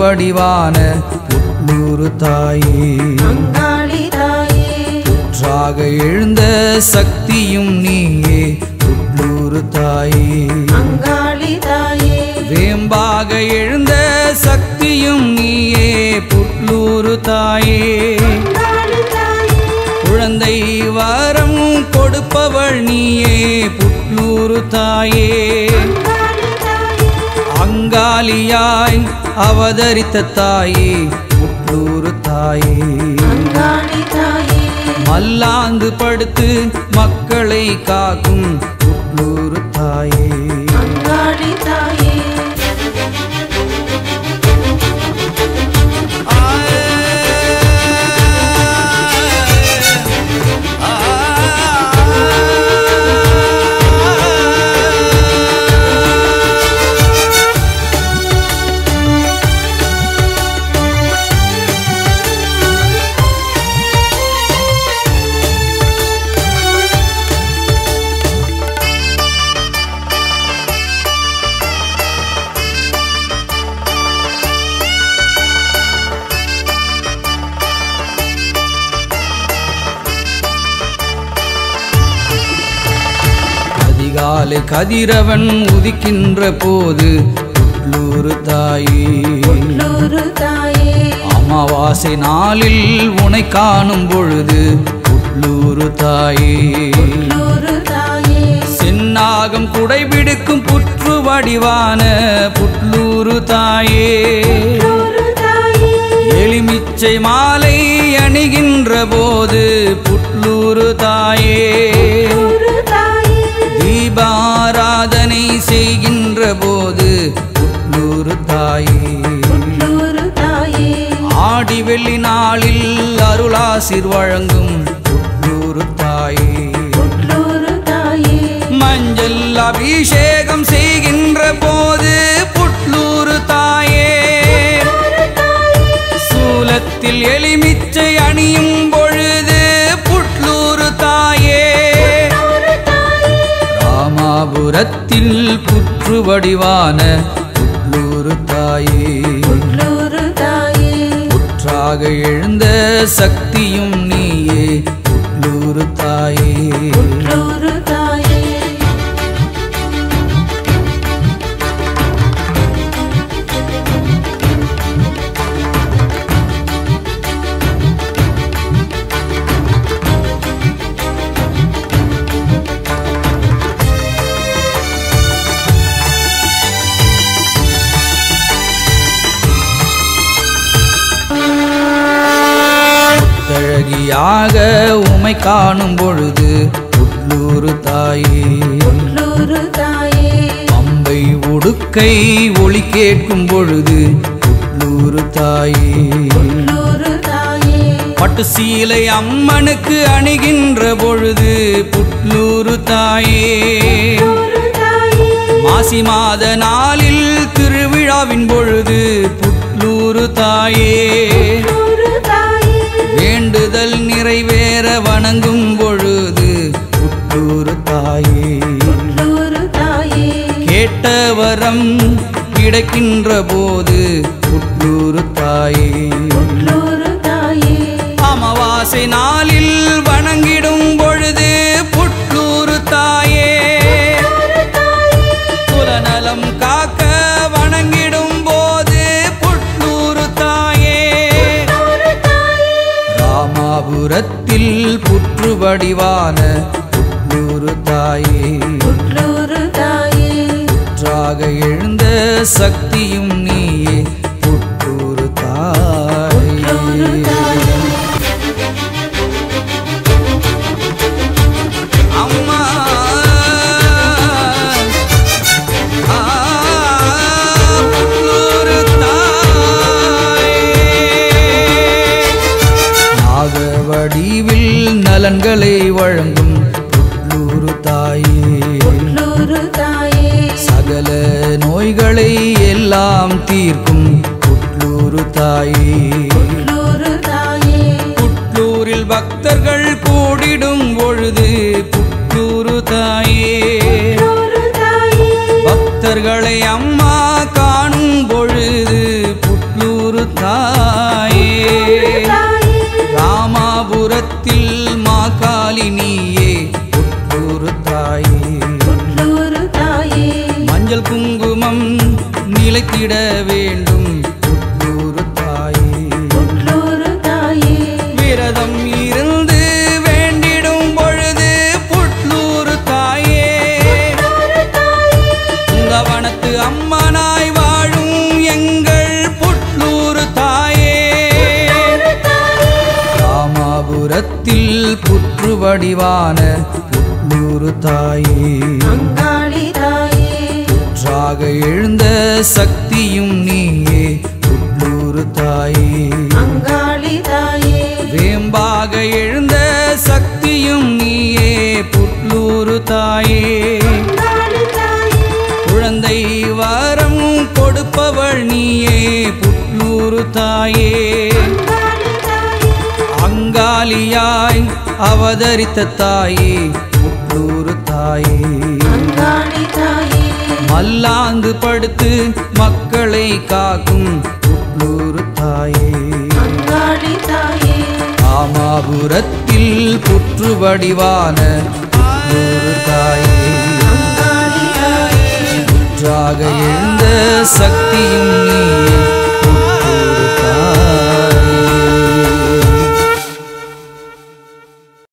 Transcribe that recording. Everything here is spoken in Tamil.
வடிவான புட்லூரு தாயே அங்காளி தாயே புற்றாக எழுந்த சக்தியும் நீயே புட்லூரு தாயே அங்காளி தாயே வேம்பாக எழுந்த சக்தியும் நீயே புட்லூரு தாயே அங்காளி தாயே குழந்தை வரம் கொடுப்பவள் நீயே புட்லூரு தாயே அங்காளி தாயே அங்காளியாய் அவதரித்த தாயே புட்லூரு தாயே அங்காளி தாயே மல்லாந்து படுத்து மக்களை காக்கும் புட்லூரு தாயே அங்காளி தாயே அதிகாலை கதிரவன் உதிக்கின்ற போது புட்லூரு தாயே உள்ளூரு தாயே அமாவாசை நாளில் உனை காணும் பொழுது புட்லூரு தாயே உள்ளூரு தாயே சென்னாகம் குடைபிடிக்கும் புற்று வடிவான புட்லூரு தாயே உள்ளூரு தாயே எலுமிச்சை மாலை அணிகின்ற போது புட்லூரு தாயே உள்ளூரு தாயே தீபாராதனை செய்கின்ற போது புட்லூரு தாயே உள்ளூரு தாயே ஆடி வெள்ளி நாளில் அருளாசிர் வழங்கும் புட்லூரு தாயே உள்ளூரு தாயே மஞ்சள் அபிஷேகம் செய்கின்ற போது புட்லூரு தாயே சூலத்தில் எலுமிச்சை அணியும் பொழுது புட்லூரு தாயே ராமாபுரத்தில் புற்று வடிவான புட்லூரு தாயே உள்ளூரு தாயே புற்றாக எழுந்த சக்தியும் நீயே புட்லூரு தாயே உள்ளூரு தாயே தழகியாக உமை காணும் பொழுது புட்லூரு தாயே உள்ளூரு தாயே பம்பை உடுக்கை ஒளி கேட்கும் பொழுது புட்லூரு தாயே உள்ளூரு தாயே பட்டு சீலை அம்மனுக்கு அணிகின்ற பொழுது புட்லூரு தாயே உள்ளூரு தாயே மாசி மாத நாளில் திருவிழாவின் பொழுது புட்லூரு தாயே உள்ளூரு தாயே வேண்டுதல் நிறைவேற வணங்கும் பொழுது புட்லூரு தாயே உள்ளூரு தாயே கேட்ட வரம் கிடைக்கின்ற போது புட்லூரு தாயே உள்ளூரு தாயே அமாவாசை நாளில் வணங்கிடும் பொழுது புட்லூரு தாயே குலநலம் காக்க வணங்கிடும் போது புட்லூரு தாயே ராமாபுரத்தில் புற்று வடிவான புட்லூரு தாயே உள்ளூரு தாயே புற்றாக எழுந்த சக்தியும் நீயே புற்றூரு தாயே அம்மா ஆ, புற்றூரு தாயே. நாக வடிவில் நலன்களை வழங்கும் புட்லூரு தாயே உள்ளூரு தாயே சகல நோய்களை எல்லாம் தீர்க்கும் புட்லூரு தாயே உள்ளூரு தாயே புட்லூரில் பக்தர்கள் கூடிடும் பொழுது புட்லூரு தாயே உள்ளூரு தாயே பக்தர்களை அம்மா காணும் பொழுது புட்லூரு புட்லூரு தாயே தாயே ராமாபுரத்தில் மாகாளி நீயே புட்லூரு தாயே புட்லூரு தாயே மஞ்சள் குங்குமம் நிலைத்திட வேண்டும் புட்லூரு தாயே புட்லூரு தாயே விரதம் இருந்து வேண்டிடும் பொழுது புட்லூரு தாயே புட்லூரு தாயே குங்கவனத்து அம்மனாய் வாழும் எங்கள் புட்லூரு தாயே புட்லூரு தாயே ராமாபுரத்தில் புற்று வடிவான புட்லூரு தாயே அங்காளி தாயே புற்றாக எழுந்த சக்தியும் நீயே புட்லூரு தாயே அங்காளி தாயே வேம்பாக எழுந்த சக்தியும் நீயே புட்லூரு தாயே அங்காளி தாயே குழந்தை வரம் கொடுப்பவள் நீயே புட்லூரு தாயே அங்காளி தாயே அங்காளியாய் அவதரித்த தாயே புட்லூரு தாயே அங்காளி தாயே மல்லாந்து படுத்து மக்களை காக்கும் புட்லூரு தாயே அங்காளி தாயே ராமாபுரத்தில் புற்று வடிவான புட்லூரு தாயே அங்காளி தாயே புற்றாக எழுந்த சக்தியும் நீ